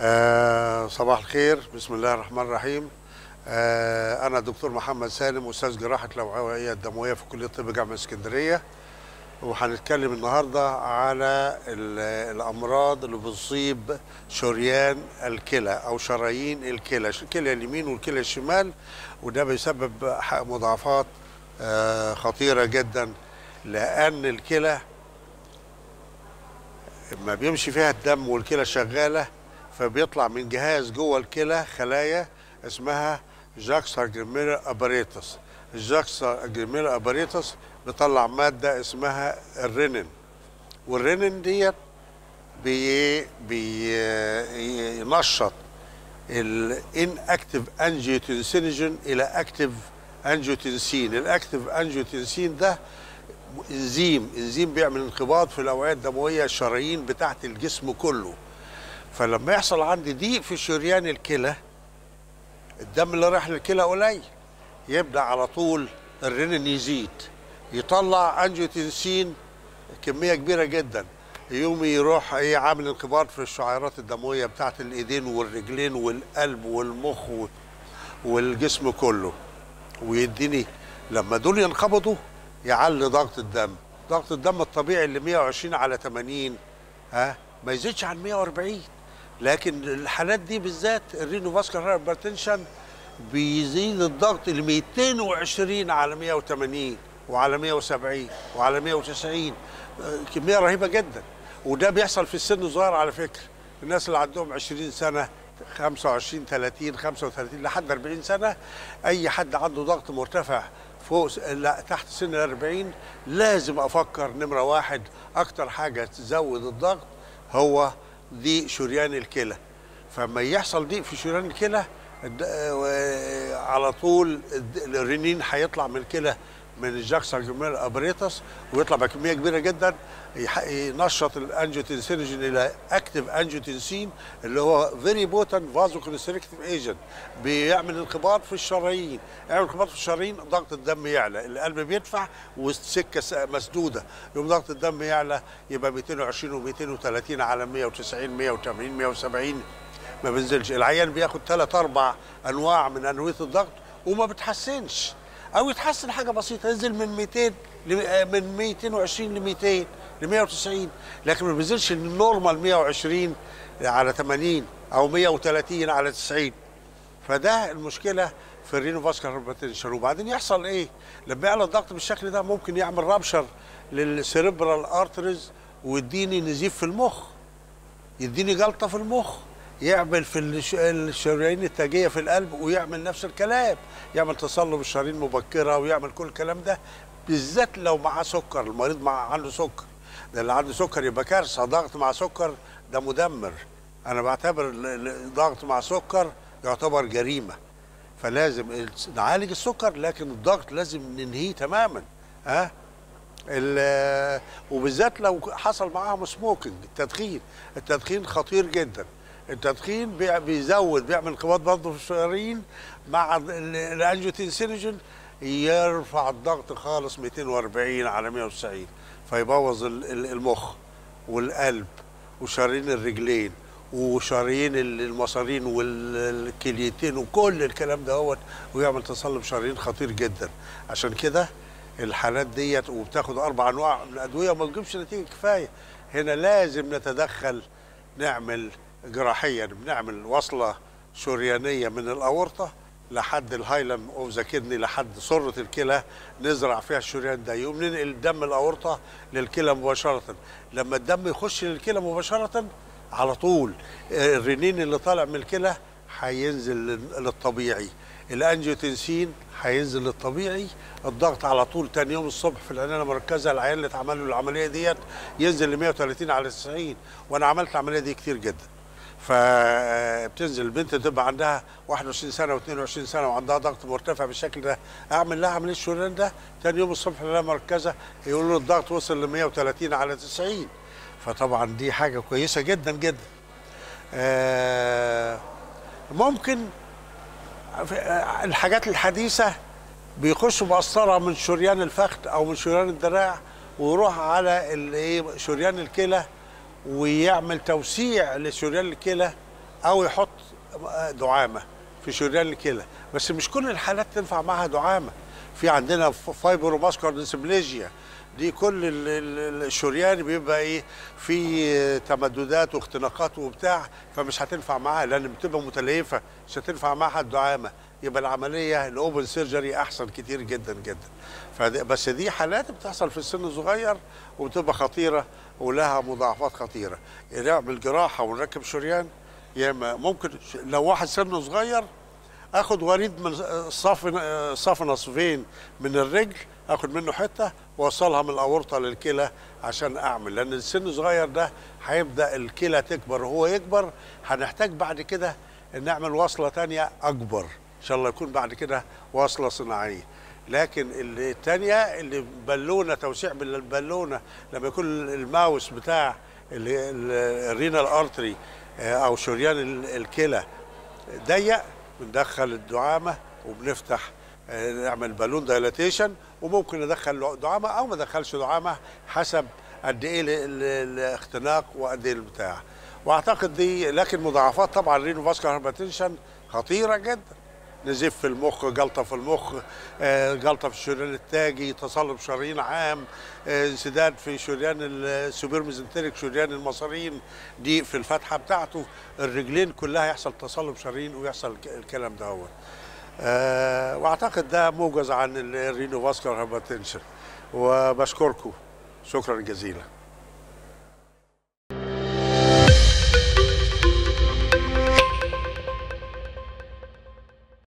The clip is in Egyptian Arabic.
آه صباح الخير بسم الله الرحمن الرحيم آه انا دكتور محمد سالم استاذ جراحه الاوعيه الدمويه في كليه الطب جامعه اسكندريه وهنتكلم النهارده على ال- الامراض اللي بتصيب شريان الكلى او شرايين الكلى الكلى اليمين والكلى الشمال وده بيسبب ح- مضاعفات آه خطيره جدا لان الكلى ما بيمشي فيها الدم والكلى شغاله فبيطلع من جهاز جوه الكلى خلايا اسمها جاكسا جريميرا اباريتس الجاكسا جريميرا اباريتس بيطلع ماده اسمها الرينين والرينين ديت بي بينشط الان اكتف انجيوتنسينوجين الى اكتف انجيوتنسين الاكتف انجيوتنسين ده انزيم انزيم بيعمل انقباض في الاوعيه الدمويه الشرايين بتاعت الجسم كله فلما يحصل عندي ضيق في شريان الكلى الدم اللي رايح للكلى قليل يبدا على طول الرنين يزيد يطلع انجيوتنسين كميه كبيره جدا يوم يروح ايه عامل انقباض في الشعيرات الدمويه بتاعت الايدين والرجلين والقلب والمخ و- والجسم كله ويديني لما دول ينقبضوا يعلي ضغط الدم ضغط الدم الطبيعي اللي 120 على 80 ها ما يزيدش عن 140 لكن الحالات دي بالذات الرينو فاسكولار هايبرتنشن بيزيد الضغط ل 220 على 180 وعلى 170 وعلى 190 آه، كميه رهيبه جدا وده بيحصل في السن الصغير على فكره الناس اللي عندهم 20 سنه 25 30 35 لحد 40 سنه اي حد عنده ضغط مرتفع فوق س- لا تحت سن ال 40 لازم افكر نمره واحد اكتر حاجه تزود الضغط هو ضيق شريان الكلى فما يحصل ضيق في شريان الكلى الد- آه، على طول الد- الرنين هيطلع من الكلى من الجاكسا جميل ابريتس ويطلع بكميه كبيره جدا يح- ينشط الانجيوتنسينوجين الى اكتف انجيوتنسين اللي هو فيري بوتنت فازو كونستريكتيف ايجنت بيعمل انقباض في الشرايين يعمل انقباض في الشرايين ضغط الدم يعلى القلب بيدفع والسكه س- مسدوده يوم ضغط الدم يعلى يبقى 220 و230 على 190 180 170 ما بينزلش العيان بياخد ثلاث اربع انواع من انويه الضغط وما بتحسنش او يتحسن حاجه بسيطه ينزل من 200 ل- آه، من 220 ل 200 ل 190 لكن ما بينزلش النورمال 120 على 80 او 130 على 90 فده المشكله في الرينو فاسكولار هايبرتنشن وبعدين يحصل ايه؟ لما يعلى الضغط بالشكل ده ممكن يعمل رابشر للسيريبرال ارتريز ويديني نزيف في المخ يديني جلطه في المخ يعمل في الش- الشرايين التاجيه في القلب ويعمل نفس الكلام يعمل تصلب الشرايين مبكره ويعمل كل الكلام ده بالذات لو معاه سكر المريض مع عنده سكر ده اللي عنده سكر يبقى كارثه ضغط مع سكر ده مدمر انا بعتبر ال- ال- الضغط مع سكر يعتبر جريمه فلازم الس- نعالج السكر لكن الضغط لازم ننهيه تماما ها ال- وبالذات لو حصل معاهم سموكينج التدخين التدخين خطير جدا التدخين بي- بيزود بيعمل انقباض برضه في الشرايين مع ال- ال- الانجيوتنسينوجين يرفع الضغط خالص 240 على 190 فيبوظ ال- ال- المخ والقلب وشرايين الرجلين وشرايين ال- المصارين والكليتين وكل الكلام دوت ويعمل تصلب شرايين خطير جدا عشان كده الحالات ديت وبتاخد اربع انواع من الادويه وما بتجيبش نتيجه كفايه هنا لازم نتدخل نعمل جراحيا بنعمل وصله شريانيه من الاورطه لحد الهايلم اوف ذا كدني لحد سره الكلى نزرع فيها الشريان ده يقوم ننقل الدم الاورطه للكلى مباشره لما الدم يخش للكلى مباشره على طول الرنين اللي طالع من الكلى هينزل لل- للطبيعي الانجيوتنسين هينزل للطبيعي الضغط على طول تاني يوم الصبح في العنايه المركزه العيان اللي اتعمل له العمليه ديت ينزل ل 130 على 90 وانا عملت العمليه دي كتير جدا فبتنزل البنت تبقى عندها 21 سنه و22 سنه وعندها ضغط مرتفع بالشكل ده اعمل لها عمليه الشريان ده تاني يوم الصبح العنايه المركزه يقولوا له الضغط وصل ل 130 على 90 فطبعا دي حاجه كويسه جدا جدا آه، ممكن في- آه، الحاجات الحديثه بيخشوا بقسطره من شريان الفخذ او من شريان الدراع ويروح على الايه شريان الكلى ويعمل توسيع لشريان الكلى او يحط دعامه في شريان الكلى بس مش كل الحالات تنفع معها دعامه في عندنا فايبروماسكولار ديسبليجيا دي كل ال- ال- الشريان بيبقى ايه في تمددات واختناقات وبتاع فمش هتنفع معاها لان بتبقى متليفه مش هتنفع معاها الدعامه يبقى العمليه الاوبن سيرجري احسن كتير جدا جدا فده بس دي حالات بتحصل في السن الصغير وبتبقى خطيره ولها مضاعفات خطيره نعمل جراحه ونركب شريان يا اما ممكن ش- لو واحد سنه صغير اخد وريد من صف صف نصفين من الرجل اخد منه حته واوصلها من الاورطه للكلى عشان اعمل لان السن الصغير ده هيبدا الكلى تكبر وهو يكبر هنحتاج بعد كده نعمل وصله تانية اكبر ان شاء الله يكون بعد كده وصله صناعيه لكن اللي التانية اللي بالونة توسيع بالبالونة لما يكون الماوس بتاع اللي- ال- الرينال ارتري او شريان ال- الكلى ضيق بندخل الدعامه وبنفتح آه، نعمل بالون دايلاتيشن وممكن ندخل دعامه او ما ندخلش دعامه حسب قد ايه ال- ال- الاختناق وقد ايه البتاع واعتقد دي لكن مضاعفات طبعا الرينو فاسكولار هايبرتنشن خطيره جدا نزيف في المخ جلطه في المخ آه، جلطه في الشريان التاجي تصلب شرايين عام آه، انسداد في شريان السوبر ميزنتريك شريان المصارين ضيق في الفتحه بتاعته الرجلين كلها يحصل تصلب شرايين ويحصل الك- الكلام ده هو آه، واعتقد ده موجز عن الرينو فاسكولار هايبرتنشن وبشكركم شكرا جزيلا